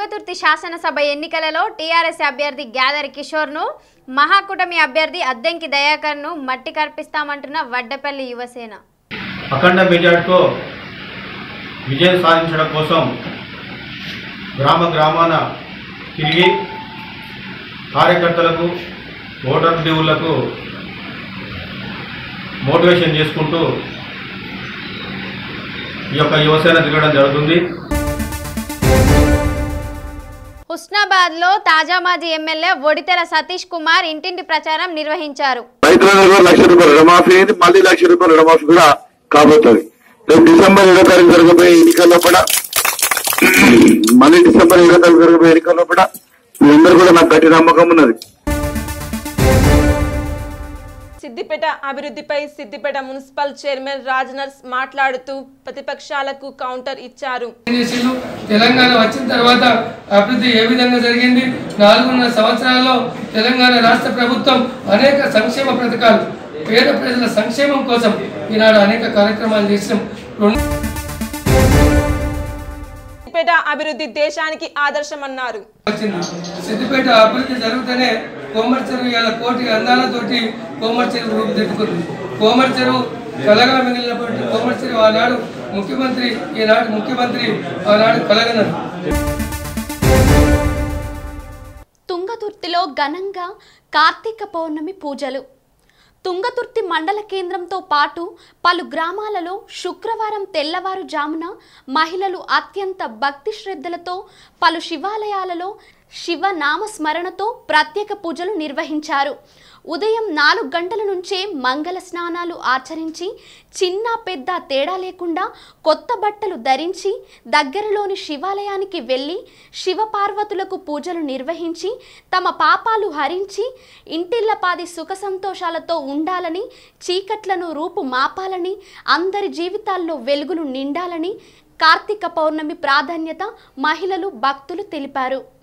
తుంగతుర్తి శాసనసభ ఎన్నికలలో టీఆర్ఎస్ అభ్యర్థి గ్యాదర్ కిషోర్ను మహాకూటమి అభ్యర్థి అద్దెంకి దయాకర్ను మట్టి కర్పిస్తామంటున్న వడ్డపల్లి యువసేన అఖండ మెజార్టీతో విజయం సాధించడం కోసం గ్రామ గ్రామాన తిరిగి కార్యకర్తలకు ఓటర్ దేవుళ్లకు మోటివేషన్ చేసుకుంటూ ఈ యొక్క యువసేన తిరగడం జరుగుతుంది హుస్నాబాద్ లో తాజా మాజీ ఎమ్మెల్యే ఒడితెల సతీష్ కుమార్ ఇంటింటి ప్రచారం నిర్వహించారు రైతులందరూ కూడా లక్ష రూపాయలు రుణమాఫీ అయింది మళ్ళీ లక్ష రూపాయలు రుణమాఫీ కూడా కాబోతుంది రేపు డిసెంబర్ ఇరవై తారీఖు జరగబోయే ఎన్నికల్లో కూడా మళ్ళీ డిసెంబర్ ఇరవై తారీఖు జరగబోయే ఎన్నికల్లో కూడా మీరందరూ కూడా నాకు గట్టి నమ్మకం ఉన్నది సిద్దిపేట అభివృద్ధిపై సిద్దిపేట మున్సిపల్ చైర్మన్ రాజ్ నర్స్ మాట్లాడుతూ ప్రతిపక్షాలకు కౌంటర్ ఇచ్చారు చేసిండు తెలంగాణ వచ్చిన తర్వాత అభివృద్ధి ఏ విధంగా జరిగింది నాలుగున్నర సంవత్సరాల్లో తెలంగాణ రాష్ట్ర ప్రభుత్వం అనేక సంక్షేమ పథకాలు పేద ప్రజల సంక్షేమం కోసం ఈనాడు అనేక కార్యక్రమాలు చేసినాం రెండు సిద్దిపేట అభివృద్ధి దేశానికి ఆదర్శమన్నారు వచ్చింది సిద్దిపేట అభివృద్ధి జరుగుతూనే కోమర్ చెరువు ఇలా కోటి అందాలతోటి కోమర్ చెరువు రూపుదిద్దుకుంది కోమర్ చెరువు కలగా మిగిలినటువంటి కోమర్ చెరువు ఆనాడు ముఖ్యమంత్రి ఈనాడు ముఖ్యమంత్రి ఆనాడు కలగనరు తుంగతుర్తిలో ఘనంగా కార్తీక పౌర్ణమి పూజలు తుంగతుర్తి మండల కేంద్రంతో పాటు పలు గ్రామాలలో శుక్రవారం తెల్లవారుజామున మహిళలు అత్యంత భక్తి శ్రద్ధలతో పలు శివాలయాలలో శివ నామస్మరణతో ప్రత్యేక పూజలు నిర్వహించారు ఉదయం నాలుగు గంటల నుంచే మంగళ స్నానాలు ఆచరించి చిన్న పెద్ద తేడా లేకుండా కొత్త బట్టలు ధరించి దగ్గరలోని శివాలయానికి వెళ్ళి శివపార్వతులకు పూజలు నిర్వహించి తమ పాపాలు హరించి ఇంటిల్లపాది సుఖ సంతోషాలతో ఉండాలని చీకట్లను రూపు మాపాలని అందరి జీవితాల్లో వెలుగులు నిండాలని కార్తీక పౌర్ణమి ప్రాధాన్యత మహిళలు భక్తులు తెలిపారు